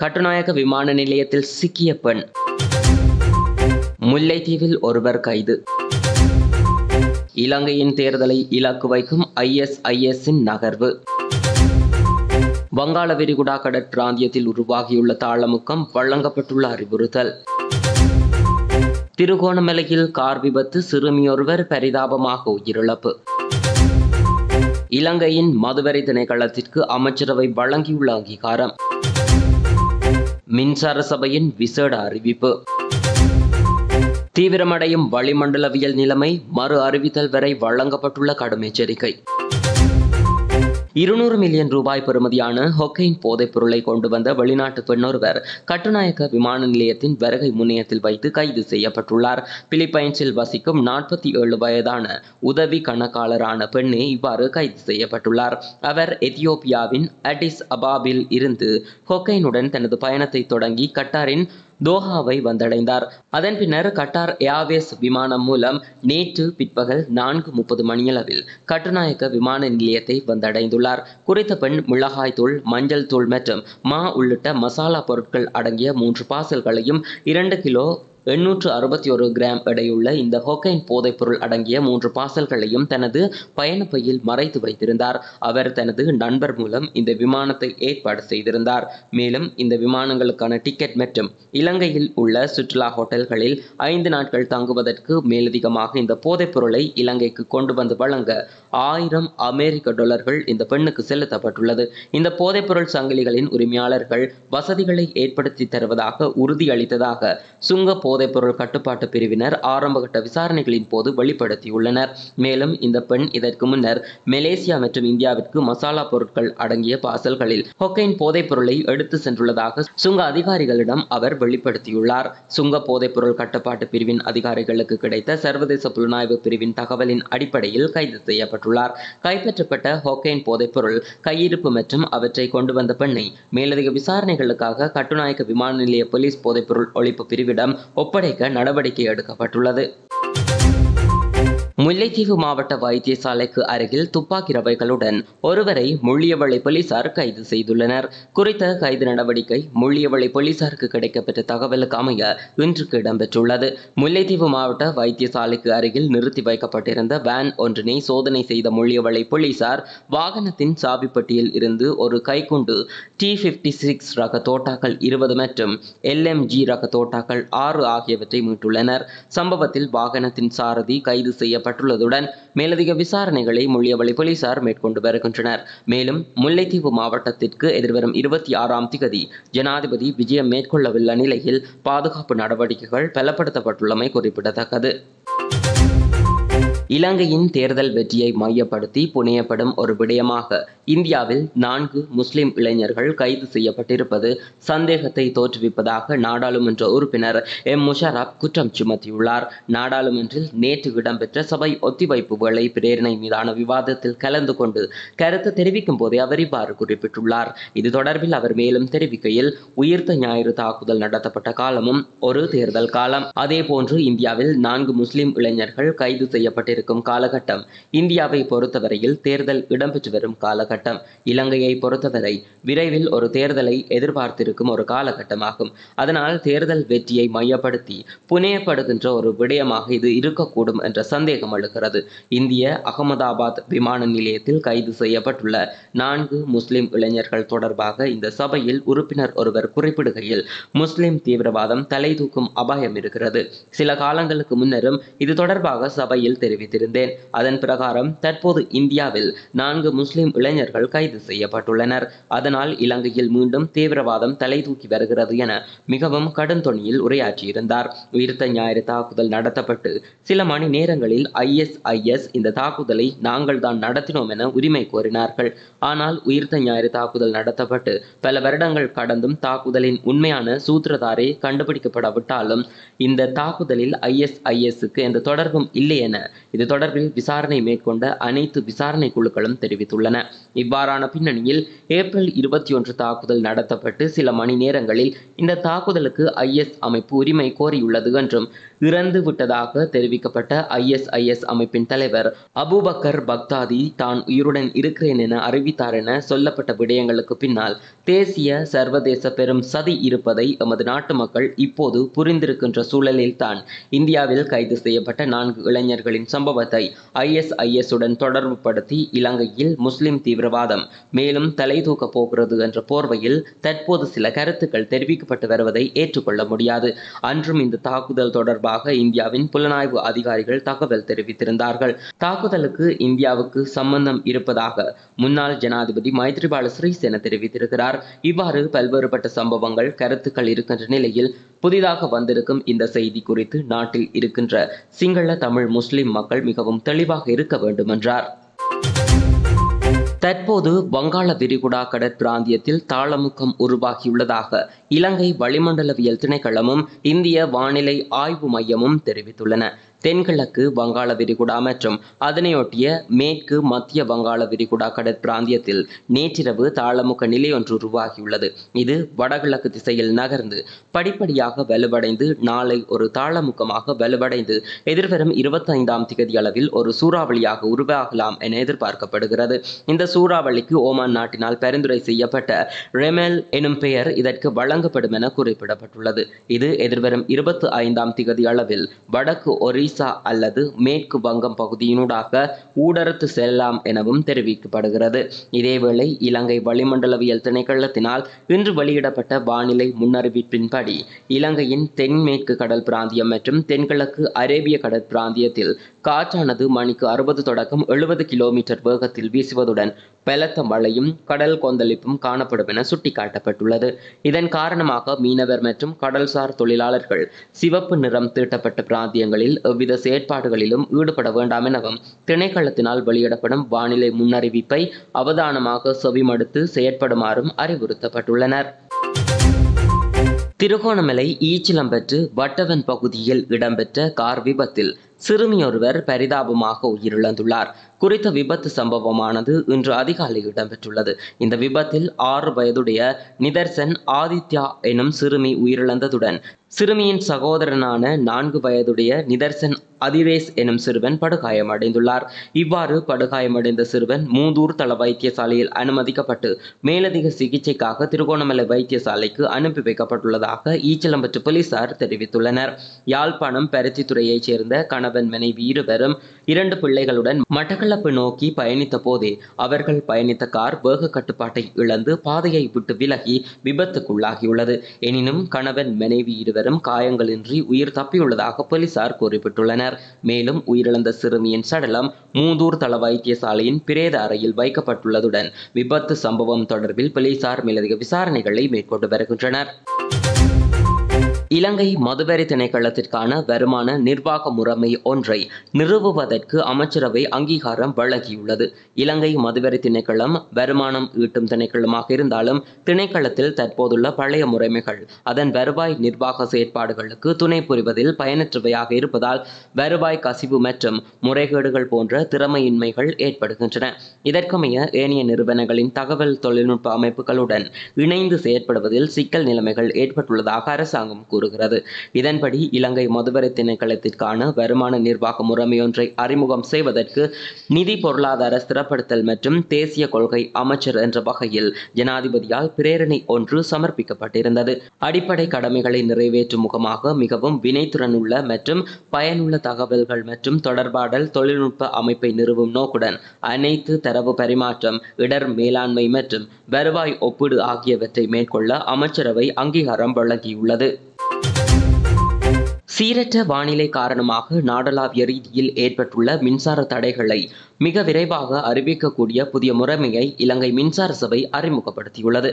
கட்டுநாயக்க விமான நிலையத்தில் சிக்கிய பெண் முல்லைத்தீவில் ஒருவர் கைது இலங்கையின் தேர்தலை இலக்கு வைக்கும் ஐஎஸ்ஐஎஸ்ஸின் நகர்வு வங்காள விரிகுடா கடற்பிராந்தியத்தில் உருவாகியுள்ள தாளமுக்கம் வழங்கப்பட்டுள்ள அறிவுறுத்தல் திருகோணமலையில் கார் விபத்து சிறுமியொருவர் பரிதாபமாக உயிரிழப்பு இலங்கையின் மதுவரை திணைக்களத்திற்கு அமைச்சரவை வழங்கியுள்ள அங்கீகாரம் மின்சார சபையின் விசேட அறிவிப்பு தீவிரமடையும் வளிமண்டலவியல் நிலைமை மறு அறிவித்தல் வரை வழங்கப்பட்டுள்ள கடும் எச்சரிக்கை இருநூறு மில்லியன் ரூபாய் பெறுமதியான ஹொக்கைன் போதைப் பொருளை கொண்டு வந்த வெளிநாட்டு பெண்ணொருவர் கட்டுநாயக்க விமான நிலையத்தின் வருகை முனையத்தில் வைத்து கைது செய்யப்பட்டுள்ளார் பிலிப்பைன்ஸில் வசிக்கும் நாற்பத்தி ஏழு வயதான உதவி கணக்காளரான பெண்ணே இவ்வாறு கைது செய்யப்பட்டுள்ளார் அவர் எத்தியோப்பியாவின் அடிஸ் அபாபில் இருந்து ஹொக்கைனுடன் தனது பயணத்தை தொடங்கி கட்டாரின் தோஹாவை வந்தடைந்தார் அதன் பின்னர் கட்டார் ஏர்வேஸ் விமானம் மூலம் நேற்று பிற்பகல் நான்கு முப்பது மணியளவில் கட்டுநாயக்க விமான நிலையத்தை வந்தடைந்துள்ளார் குறித்த பெண் மிளகாய் தூள் மஞ்சள் தூள் மற்றும் மா உள்ளிட்ட மசாலா பொருட்கள் அடங்கிய மூன்று பார்சல்களையும் இரண்டு கிலோ எண்ணூற்று அறுபத்தி ஒரு கிராம் எடையுள்ள இந்த ஹொக்கைன் போதைப்பொருள் அடங்கிய மூன்று பார்சல்களையும் தனது பயணப்பையில் மறைத்து வைத்திருந்தார் அவர் தனது நண்பர் மூலம் இந்த விமானத்தை ஏற்பாடு செய்திருந்தார் மேலும் இந்த விமானங்களுக்கான டிக்கெட் மற்றும் இலங்கையில் உள்ள சுற்றுலா ஹோட்டல்களில் ஐந்து நாட்கள் தங்குவதற்கு மேலதிகமாக இந்த போதைப்பொருளை இலங்கைக்கு கொண்டு வந்து வழங்க ஆயிரம் அமெரிக்க டாலர்கள் இந்த பெண்ணுக்கு செலுத்தப்பட்டுள்ளது இந்த போதைப்பொருள் சங்கிலிகளின் உரிமையாளர்கள் வசதிகளை ஏற்படுத்தி தருவதாக உறுதியளித்ததாக சுங்க போதைப்பொருள் கட்டுப்பாட்டு பிரிவினர் ஆரம்பகட்ட விசாரணைகளின் போது வெளிப்படுத்தியுள்ளனர் மேலும் இந்த பெண் இதற்கு முன்னர் மலேசியா மற்றும் இந்தியாவிற்கு மசாலா பொருட்கள் அடங்கிய பார்சல்களில் ஹொக்கைன் போதைப்பொருளை எடுத்து சென்றுள்ளதாக சுங்க அதிகாரிகளிடம் அவர் வெளிப்படுத்தியுள்ளார் சுங்க போதைப்பொருள் கட்டுப்பாட்டு பிரிவின் அதிகாரிகளுக்கு கிடைத்த சர்வதேச புலனாய்வு பிரிவின் தகவலின் அடிப்படையில் கைது செய்யப்பட்டுள்ளார் கைப்பற்றப்பட்ட ஹொக்கைன் போதைப்பொருள் கையிருப்பு மற்றும் அவற்றை கொண்டு வந்த பெண்ணை மேலதிக விசாரணைகளுக்காக கட்டுநாயக்க விமான நிலைய போலீஸ் போதைப்பொருள் ஒழிப்பு பிரிவிடம் ஒப்படைக்க நடவடிக்கை எடுக்கப்பட்டுள்ளது முல்லைத்தீவு மாவட்ட வைத்தியசாலைக்கு அருகில் துப்பாக்கி ரவைகளுடன் ஒருவரை முள்ளியவளை போலீசார் கைது செய்துள்ளனர் குறித்த கைது நடவடிக்கை முள்ளியவளை போலீசாருக்கு கிடைக்கப்பெற்ற தகவலுக்கு அமைய இன்றுக்கு இடம்பெற்றுள்ளது முல்லைத்தீவு மாவட்ட வைத்தியசாலைக்கு அருகில் நிறுத்தி வைக்கப்பட்டிருந்த வேன் ஒன்றினை சோதனை செய்த முள்ளியவளை போலீசார் வாகனத்தின் சாவிப்பட்டியில் இருந்து ஒரு கைக்குண்டு டி பிப்டி சிக்ஸ் ரக தோட்டாக்கள் இருபது மற்றும் எல்எம்ஜி ரக தோட்டாக்கள் ஆறு ஆகியவற்றை மீட்டுள்ளனர் சம்பவத்தில் வாகனத்தின் சாரதி கைது செய்யப்பட்டுள்ளதுடன் மேலதிக விசாரணைகளை முள்ளியவளை போலீசார் மேற்கொண்டு வருகின்றனர் மேலும் முல்லைத்தீவு மாவட்டத்திற்கு எதிர்வரும் இருபத்தி ஆறாம் திகதி ஜனாதிபதி விஜயம் மேற்கொள்ளவுள்ள நிலையில் பாதுகாப்பு நடவடிக்கைகள் பலப்படுத்தப்பட்டுள்ளமை குறிப்பிடத்தக்கது இலங்கையின் தேர்தல் வெற்றியை மையப்படுத்தி புனையப்படும் ஒரு விடயமாக இந்தியாவில் நான்கு முஸ்லிம் இளைஞர்கள் கைது செய்யப்பட்டிருப்பது சந்தேகத்தை தோற்றுவிப்பதாக நாடாளுமன்ற உறுப்பினர் எம் முஷரப் குற்றம் சுமத்தியுள்ளார் நாடாளுமன்றில் நேற்று இடம்பெற்ற சபை ஒத்திவைப்பு வேளை பிரேரணை மீதான விவாதத்தில் கலந்து கொண்டு கருத்து தெரிவிக்கும் போதே அவர் இவ்வாறு குறிப்பிட்டுள்ளார் இது தொடர்பில் அவர் மேலும் தெரிவிக்கையில் உயிர்த்த ஞாயிறு தாக்குதல் நடத்தப்பட்ட காலமும் ஒரு தேர்தல் காலம் அதேபோன்று இந்தியாவில் நான்கு முஸ்லிம் இளைஞர்கள் கைது செய்யப்பட்டிருக்கும் காலகட்டம் இந்தியாவை பொறுத்தவரையில் தேர்தல் இடம்பெற்று வரும் காலகட்டம் இலங்கையை பொறுத்தவரை விரைவில் ஒரு தேர்தலை எதிர்பார்த்திருக்கும் ஒரு காலகட்டமாகும் அதனால் தேர்தல் வெற்றியை மையப்படுத்தி புனையப்படுகின்ற ஒரு விடயமாக இது இருக்கக்கூடும் என்ற சந்தேகம் எழுகிறது இந்திய அகமதாபாத் விமான நிலையத்தில் கைது செய்யப்பட்டுள்ள நான்கு முஸ்லிம் இளைஞர்கள் தொடர்பாக இந்த சபையில் உறுப்பினர் ஒருவர் குறிப்பிடுகையில் முஸ்லிம் தீவிரவாதம் தலை தூக்கும் அபாயம் இருக்கிறது சில காலங்களுக்கு முன்னரும் இது தொடர்பாக சபையில் தெரிவித்திருந்தேன் அதன் பிரகாரம் தற்போது இந்தியாவில் நான்கு முஸ்லிம் இளைஞர்கள் கைது செய்யப்பட்டுள்ளனர் அதனால் இலங்கையில் மீண்டும் தீவிரவாதம் தலை தூக்கி வருகிறது என மிகவும் கடுந்தொனியில் உரையாற்றியிருந்தார் உயிர்த்த ஞாயிறு தாக்குதல் நடத்தப்பட்டு சில மணி நேரங்களில் ஐஎஸ்ஐஎஸ் இந்த தாக்குதலை நாங்கள் தான் நடத்தினோம் என உரிமை கோரினார்கள் ஆனால் உயிர்த்த ஞாயிறு தாக்குதல் நடத்தப்பட்டு பல வருடங்கள் கடந்தும் தாக்குதலின் உண்மையான சூத்திரதாரே கண்டுபிடிக்கப்படாவிட்டாலும் இந்த தாக்குதலில் ஐஎஸ்ஐஎஸ்க்கு எந்த தொடர்பும் இல்லை என இது தொடர்பில் விசாரணை மேற்கொண்ட அனைத்து விசாரணை குழுக்களும் தெரிவித்துள்ளன இவ்வாறான பின்னணியில் ஏப்ரல் இருபத்தி ஒன்று தாக்குதல் நடத்தப்பட்டு சில மணி நேரங்களில் இந்த தாக்குதலுக்கு ஐஎஸ் அமைப்பு உரிமை கோரியுள்ளது என்றும் இறந்து விட்டதாக தெரிவிக்கப்பட்ட ஐஎஸ்ஐஎஸ் அமைப்பின் தலைவர் அபூபக்கர் பக்தாதி தான் உயிருடன் இருக்கிறேன் என அறிவித்தார் என சொல்லப்பட்ட விடயங்களுக்கு பின்னால் தேசிய சர்வதேச பெரும் சதி இருப்பதை எமது நாட்டு மக்கள் இப்போது புரிந்திருக்கின்ற சூழலில் தான் இந்தியாவில் கைது செய்யப்பட்ட நான்கு இளைஞர்களின் சம்பவத்தை ஐஎஸ்ஐஎஸ் உடன் தொடர்புபடுத்தி இலங்கையில் முஸ்லிம் தீவிரவாதம் மேலும் தலை தூக்கப் போகிறது என்ற போர்வையில் தற்போது சில கருத்துக்கள் தெரிவிக்கப்பட்டு வருவதை ஏற்றுக்கொள்ள முடியாது அன்றும் இந்த தாக்குதல் தொடர்பாக இந்தியாவின் புலனாய்வு அதிகாரிகள் தகவல் தெரிவித்திருந்தார்கள் தாக்குதலுக்கு இந்தியாவுக்கு சம்பந்தம் இருப்பதாக முன்னாள் ஜனாதிபதி மைத்ரிபால சிறிசேன தெரிவித்திருக்கிறார் இவ்வாறு பல்வேறுபட்ட சம்பவங்கள் கருத்துக்கள் இருக்கின்ற நிலையில் புதிதாக வந்திருக்கும் இந்த செய்தி குறித்து நாட்டில் இருக்கின்ற சிங்கள தமிழ் முஸ்லிம் மக்கள் மிகவும் தெளிவாக இருக்க வேண்டும் என்றார் தற்போது வங்காள விரிகுடா கடற்பிராந்தியத்தில் தாளமுக்கம் உருவாகியுள்ளதாக இலங்கை வளிமண்டலவியல் திணைக்களமும் இந்திய வானிலை ஆய்வு மையமும் தெரிவித்துள்ளன தென்கிழக்கு வங்காள விரிகுடா மற்றும் அதனையொட்டிய மேற்கு மத்திய வங்காள விரிகுடா கடற்பிராந்தியத்தில் நேற்றிரவு தாளமுக்க நிலை ஒன்று உருவாகியுள்ளது இது வடகிழக்கு திசையில் நகர்ந்து படிப்படியாக வலுவடைந்து நாளை ஒரு தாளமுக்கமாக வலுவடைந்து எதிர்வரும் இருபத்தைந்தாம் திகதி அளவில் ஒரு சூறாவளியாக உருவாகலாம் என எதிர்பார்க்கப்படுகிறது இந்த சூறாவளிக்கு ஓமான் நாட்டினால் பரிந்துரை செய்யப்பட்ட ரெமெல் எனும் பெயர் இதற்கு வழங்கப்படும் என குறிப்பிடப்பட்டுள்ளது இது எதிர்வரும் இருபத்தி ஐந்தாம் திகதி அளவில் வடக்கு ஒரிசா அல்லது மேற்கு வங்கம் பகுதியினூடாக ஊடறுத்து செல்லலாம் எனவும் தெரிவிக்கப்படுகிறது இதேவேளை இலங்கை வளிமண்டலவியல் திணைக்களத்தினால் இன்று வெளியிடப்பட்ட வானிலை முன்னறிவிப்பின்படி இலங்கையின் தென்மேற்கு கடல் பிராந்தியம் மற்றும் தென்கிழக்கு அரேபிய கடல் பிராந்தியத்தில் காற்றானது மணிக்கு அறுபது தொடக்கம் எழுபது கிலோமீட்டர் வேகத்தில் வீசுவதுடன் பலத்த மழையும் கடல் கொந்தளிப்பும் காணப்படும் என சுட்டிக்காட்டப்பட்டுள்ளது இதன் காரணமாக மீனவர் மற்றும் கடல்சார் தொழிலாளர்கள் சிவப்பு நிறம் தீட்டப்பட்ட பிராந்தியங்களில் எவ்வித செயற்பாடுகளிலும் ஈடுபட வேண்டாம் எனவும் திணைக்களத்தினால் வெளியிடப்படும் வானிலை முன்னறிவிப்பை அவதானமாக செவிமடுத்து செயற்படுமாறும் அறிவுறுத்தப்பட்டுள்ளனர் திருகோணமலை ஈச்சிலம்பற்று வட்டவன் பகுதியில் இடம்பெற்ற கார் விபத்தில் சிறுமியொருவர் பரிதாபமாக உயிரிழந்துள்ளார் குறித்த விபத்து சம்பவமானது இன்று அதிகாலை இடம்பெற்றுள்ளது இந்த விபத்தில் ஆறு வயதுடைய நிதர்சன் ஆதித்யா எனும் சிறுமி உயிரிழந்ததுடன் சிறுமியின் சகோதரனான நான்கு வயதுடைய நிதர்சன் அதிரேஸ் எனும் சிறுவன் படுகாயமடைந்துள்ளார் இவ்வாறு படுகாயமடைந்த சிறுவன் மூதூர் தள வைத்தியசாலையில் அனுமதிக்கப்பட்டு மேலதிக சிகிச்சைக்காக திருகோணமலை வைத்தியசாலைக்கு அனுப்பி வைக்கப்பட்டுள்ளதாக ஈச்சலம்பற்று போலீசார் தெரிவித்துள்ளனர் யாழ்ப்பாணம் பருத்தித்துறையைச் சேர்ந்த கணவன் மனைவி இருவரும் இரண்டு பிள்ளைகளுடன் மட்டக்களப்பு நோக்கி பயணித்த போதே அவர்கள் பயணித்த கார் வேக கட்டுப்பாட்டை இழந்து பாதையை விட்டு விலகி விபத்துக்குள்ளாகியுள்ளது எனினும் கணவன் மனைவி இருவரும் காயங்களின்றி உயிர் தப்பியுள்ளதாக போலீசார் குறிப்பிட்டுள்ளனர் மேலும் உயிரிழந்த சிறுமியின் சடலம் மூதூர் தள வைத்தியசாலையின் பிரேத அறையில் வைக்கப்பட்டுள்ளதுடன் விபத்து சம்பவம் தொடர்பில் போலீசார் மேலதிக விசாரணைகளை மேற்கொண்டு வருகின்றனர் இலங்கை மதுவரி திணைக்களத்திற்கான வருமான நிர்வாக முறைமை ஒன்றை நிறுவுவதற்கு அமைச்சரவை அங்கீகாரம் வழங்கியுள்ளது இலங்கை மதுவரி திணைக்களம் வருமானம் ஈட்டும் திணைக்களமாக இருந்தாலும் திணைக்களத்தில் தற்போதுள்ள பழைய முறைமைகள் அதன் வருவாய் நிர்வாக செயற்பாடுகளுக்கு துணை புரிவதில் பயனற்றவையாக இருப்பதால் வருவாய் கசிவு மற்றும் முறைகேடுகள் போன்ற திறமையின்மைகள் ஏற்படுகின்றன இதற்கமைய ஏனைய நிறுவனங்களின் தகவல் தொழில்நுட்ப அமைப்புகளுடன் இணைந்து செயற்படுவதில் சிக்கல் நிலைமைகள் ஏற்பட்டுள்ளதாக அரசாங்கம் கூறுகிறது இதன்படி இலங்கை மதுவரை திணைக்களத்திற்கான வருமான நிர்வாக முறைமையொன்றை அறிமுகம் செய்வதற்கு நிதி பொருளாதார ஸ்திரப்படுத்தல் மற்றும் தேசிய கொள்கை அமைச்சர் என்ற வகையில் ஜனாதிபதியால் பிரேரணை ஒன்று சமர்ப்பிக்கப்பட்டிருந்தது அடிப்படை கடமைகளை நிறைவேற்றும் முகமாக மிகவும் வினைத்திறனுள்ள மற்றும் பயனுள்ள தகவல்கள் மற்றும் தொடர்பாடல் தொழில்நுட்ப அமைப்பை நிறுவும் நோக்குடன் அனைத்து தரவு பரிமாற்றம் இடர் மேலாண்மை மற்றும் வருவாய் ஒப்பீடு ஆகியவற்றை மேற்கொள்ள அமைச்சரவை அங்கீகாரம் வழங்கியுள்ளது சீரற்ற வானிலை காரணமாக நாடளாவிய ரீதியில் ஏற்பட்டுள்ள மின்சார தடைகளை மிக விரைவாக அறிவிக்கக்கூடிய புதிய முறைமையை இலங்கை மின்சார சபை அறிமுகப்படுத்தியுள்ளது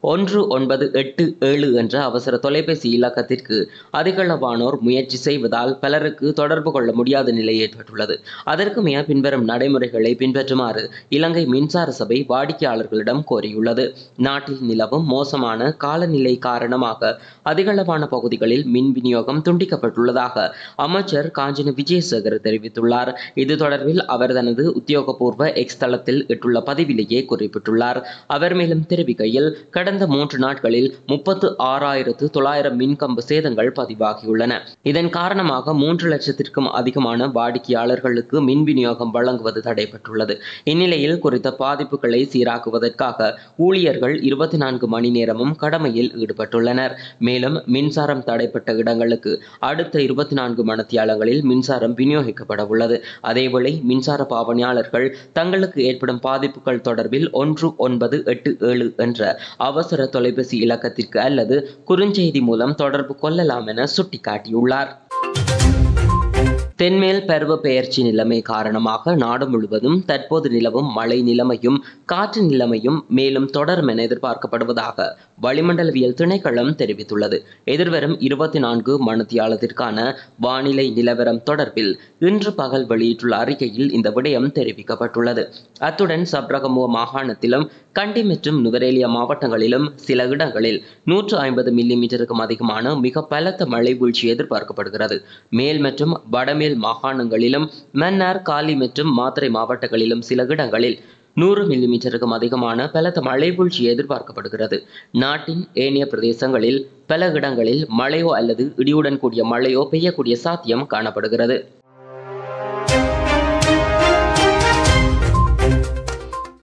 ஒன்று ஒன்பது எட்டு ஏழு என்ற அவசர தொலைபேசி இலக்கத்திற்கு அதிகளவானோர் முயற்சி செய்வதால் பலருக்கு தொடர்பு கொள்ள முடியாத நிலை ஏற்பட்டுள்ளது அதற்கு மேய பின்வரும் நடைமுறைகளை பின்பற்றுமாறு இலங்கை மின்சார சபை வாடிக்கையாளர்களிடம் கோரியுள்ளது நாட்டில் நிலவும் மோசமான காலநிலை காரணமாக அதிகளவான பகுதிகளில் மின் விநியோகம் துண்டிக்கப்பட்டுள்ளதாக அமைச்சர் காஞ்சன விஜயசேகர் தெரிவித்துள்ளார் இது தொடர்பில் அவர் தனது உத்தியோகபூர்வ எக்ஸ் தளத்தில் இட்டுள்ள பதிவிலேயே குறிப்பிட்டுள்ளார் அவர் மேலும் தெரிவிக்கையில் கடந்த மூன்று நாட்களில் முப்பத்து ஆறாயிரத்து தொள்ளாயிரம் மின்கம்பு சேதங்கள் பதிவாகியுள்ளன இதன் காரணமாக மூன்று லட்சத்திற்கும் அதிகமான வாடிக்கையாளர்களுக்கு மின் விநியோகம் வழங்குவது தடைப்பட்டுள்ளது இந்நிலையில் குறித்த பாதிப்புகளை சீராக்குவதற்காக ஊழியர்கள் இருபத்தி நான்கு மணி நேரமும் கடமையில் ஈடுபட்டுள்ளனர் மேலும் மின்சாரம் தடைப்பட்ட இடங்களுக்கு அடுத்த இருபத்தி நான்கு மணத்தியாலங்களில் மின்சாரம் விநியோகிக்கப்பட உள்ளது அதேவேளை மின்சார பாவனையாளர்கள் தங்களுக்கு ஏற்படும் பாதிப்புகள் தொடர்பில் ஒன்று ஒன்பது எட்டு ஏழு என்ற அவசர தொலைபேசி இலக்கத்திற்கு அல்லது குறுஞ்செய்தி மூலம் தொடர்பு கொள்ளலாம் என சுட்டிக்காட்டியுள்ளார் தென்மேல் பருவ பெயர்ச்சி நிலைமை காரணமாக நாடு முழுவதும் தற்போது நிலவும் மழை நிலைமையும் காற்று நிலைமையும் மேலும் தொடரும் என எதிர்பார்க்கப்படுவதாக வளிமண்டலவியல் திணைக்களம் தெரிவித்துள்ளது எதிர்வரும் இருபத்தி நான்கு மணித்தியாலத்திற்கான வானிலை நிலவரம் தொடர்பில் இன்று பகல் வெளியிட்டுள்ள அறிக்கையில் இந்த விடயம் தெரிவிக்கப்பட்டுள்ளது அத்துடன் சப்ரகமுவ மாகாணத்திலும் கண்டி மற்றும் நுவரேலியா மாவட்டங்களிலும் சில இடங்களில் நூற்று ஐம்பது மில்லி மீட்டருக்கும் அதிகமான மிக பலத்த மழை வீழ்ச்சி எதிர்பார்க்கப்படுகிறது மேல் மற்றும் வடமேல் மாகாணங்களிலும் மன்னார் காலி மற்றும் மாத்தறை மாவட்டங்களிலும் சில இடங்களில் நூறு மில்லிமீட்டருக்கும் அதிகமான பலத்த மழை வீழ்ச்சி எதிர்பார்க்கப்படுகிறது நாட்டின் ஏனைய பிரதேசங்களில் பல இடங்களில் மழையோ அல்லது இடியுடன் கூடிய மழையோ பெய்யக்கூடிய சாத்தியம் காணப்படுகிறது